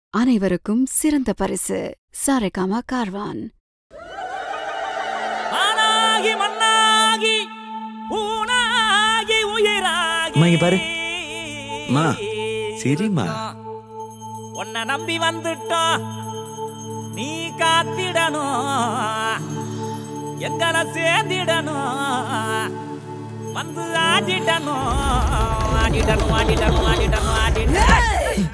அனைவருக்கும் சிறந்த பரிசு சாரேகாமா கார்வான் ஆனாகி மண்ணாகி ஊனாகி உயிராகி அம்மா, இங்க பாரு. அம்மா, சிரிம்மா. உன்னை நம்பி வந்துட்டோம் நீ காத்திடணும் எங்களை சேர்ந்திடணும் வந்து ஆடிடணும் ஆடிடணும் ஆடிடணும் ஆடிடணும் ஆடிடணும்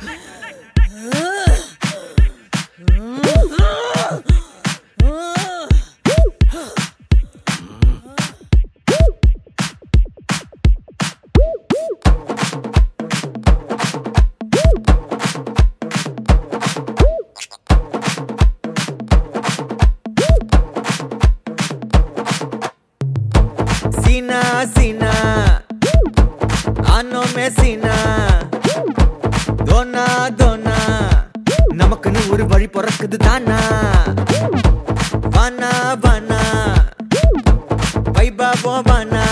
சீனா சீனா ஆனோ மே சீனா தோனா தோனா நமக்குன்னு ஒரு வழி பிறக்குது தானா வானா வானா வைபா போவானா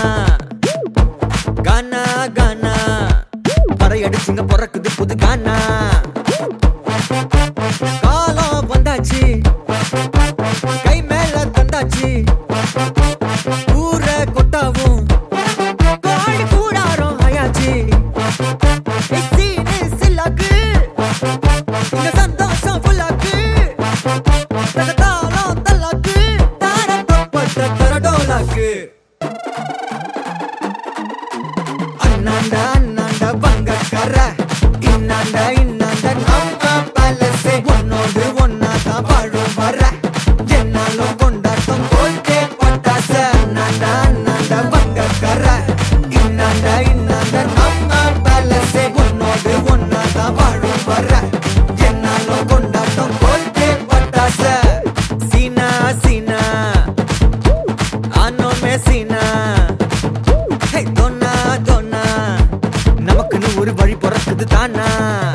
கானா கானா பறையடிச்சுங்க பிறக்குது புது கானா காலம் வந்தாச்சு கை மேல தந்தாச்சு ஊர கொட்டாவும் கோழி கூடாரம் ஆயாச்சு சீனு சில்லாக்கு இங்க சந்தோஷம் புல்லாக்கு தகதாளம் தல்லாக்கு தாரப்பட்ட தரடோலாக்கு அண்ணாண்டா அண்ணாண்டா பங்கக்கர இன்னாண்டா இன்னாண்டா நம்ம பேலஸே உன்னோடு ஒன்னா தான் வாழும் வர என்னாலும் கொண்டாட்டம் போல்டே பட்டாச அண்ணாண்டா அண்ணாண்டா பங்கக்கர இன்னாண்டா இன்னாண்டா நம்ம பேலஸே உன்னோடு ஒன்னா தான் வாழும் வர என்னாலும் கொண்டாட்டம் போல்டே பட்டாச சீனா சீனா ஆனோ மே சீனா ஹே தோனா தோனா நமக்குன்னு ஒரு வழி பிறக்குது தானா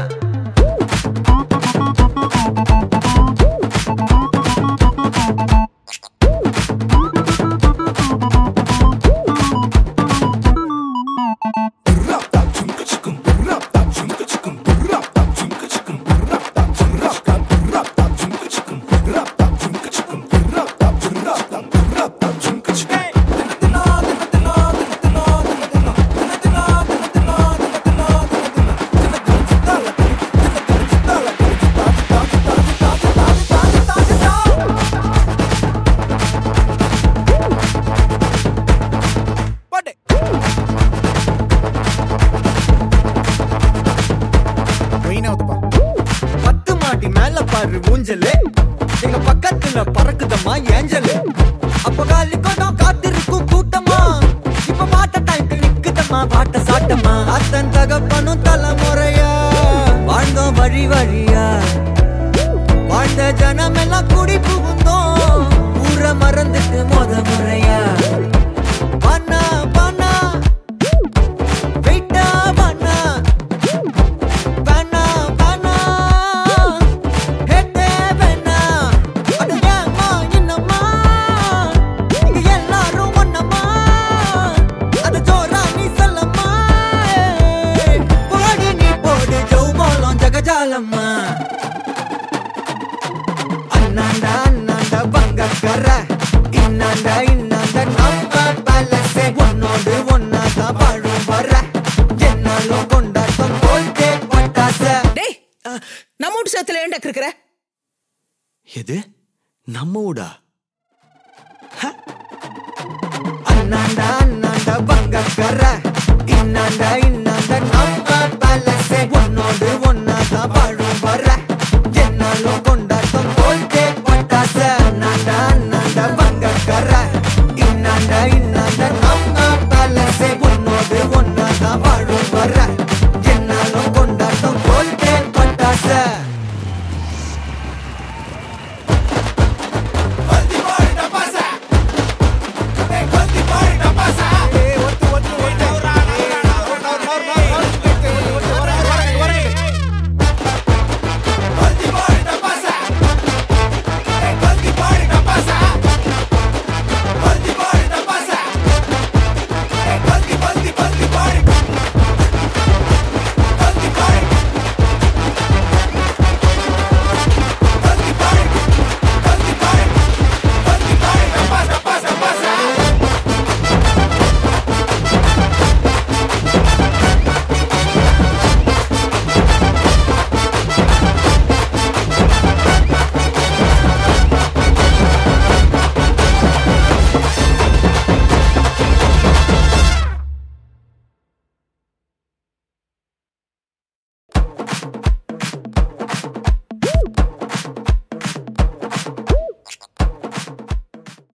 பத்து மாடி மேல பாரு ஊஞ்சலு எங்க பக்கத்துல பறக்குதம்மா ஏஞ்சலு அப்ப காலி கொடம் காத்திருக்கும் கூட்டமா இப்ப பாட்ட டைம் நிக்குதம்மா பாட்ட சாட்டமா அத்தன் தகப்பனும் தலைமுறையா வாழ்ந்தோம் வழி வழியா வாழ்ந்த ஜனமெல்லாம் குடி புகுந்தோம் ஊர மறந்துட்டு மொத முறையா பண்ணா பண்ணா வெயிட்டா பண்ணா பண்ணா பண்ணா ஹெட்டே பண்ணா அட ஏம்மா என்னம்மா இங்க எல்லாரும் ஒண்ணம்மா அது ஜோரா நீ சொல்லம்மா போடு நீ போடு ஜவுமாலம் ஜகஜாலம்மா அண்ணாண்டா அண்ணாண்டா பங்கக்கர இன்னாண்டா இன்னாண்டா நம்ம பேலஸே உன்னோடு ஒன்னா தான் வாழும் வர என்னாலும் கொண்டாட்டம் போல்டே பட்டாச டேய் நம்ம வீட்டு சேத்துல ஏன்டா இருக்கிற எது நம்ம ஊடா அண்ணாண்டா அண்ணாண்டா பங்கக்கர இன்னாண்டா இன்னாண்டா நம்ம பேலஸே உன்னோடு